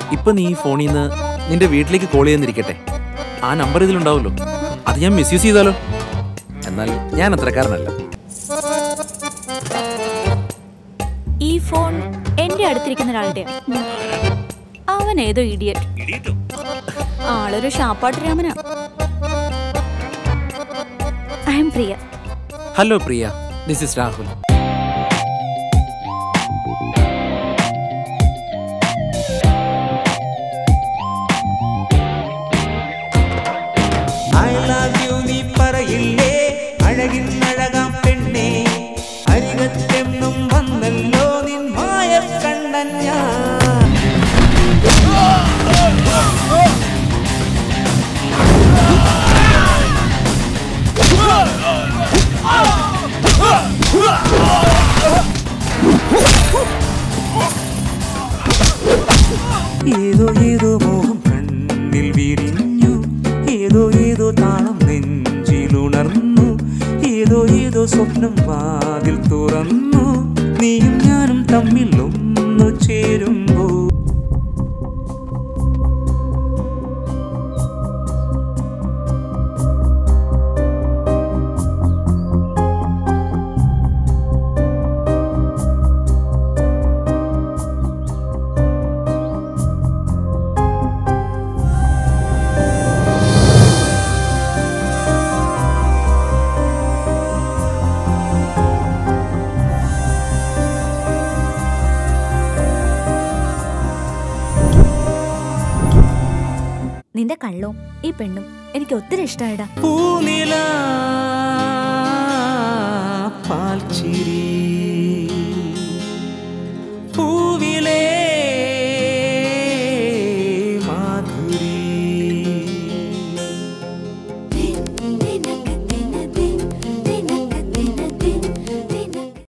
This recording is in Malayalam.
ഇപ്പൊ നീ ഈ ഫോണിൽ നിന്ന് നിന്റെ വീട്ടിലേക്ക് കോൾ ചെയ്യുന്നിരിക്കട്ടെ ആ നമ്പർ ഇതിലുണ്ടാവുമല്ലോ അത് ഞാൻ മിസ്യൂസ് ചെയ്താലോ എന്നാൽ ഞാൻ അത്രക്കാരനല്ല ഈ ഫോൺ എന്റെ അടുത്തിരിക്കുന്ന ഒരാളുടെ അവൻ ഏതോ ഇഡിയറ്റ് ആളൊരു ഷാപ്പാട്ട് രാമനാ I'm Priya hello Priya this is Rahul I love you നീ പറയില്ലേ അഴകിൻ അഴകാം പെണ്ണേ അരികത്തെന്നും വന്നല്ലോ നിൻ മായ കണ്ണൻ ഞാൻ ഏതോ ഏതോ മോഹം കണ്ണിൽ വിരിഞ്ഞു ഏതോ ഏതോ താളം നെഞ്ചിലുണർന്നു ഏതോ ഏതോ സ്വപ്നം വാതിൽ തുറന്നു നീയും ഞാനും തമ്മിൽ ഒന്നു ചേരുമ്പോ നിന്റെ കള്ളവും ഈ പെണ്ണും എനിക്ക് ഒത്തിരി ഇഷ്ടമായിടാ പൂനില പാൽച്ചിരി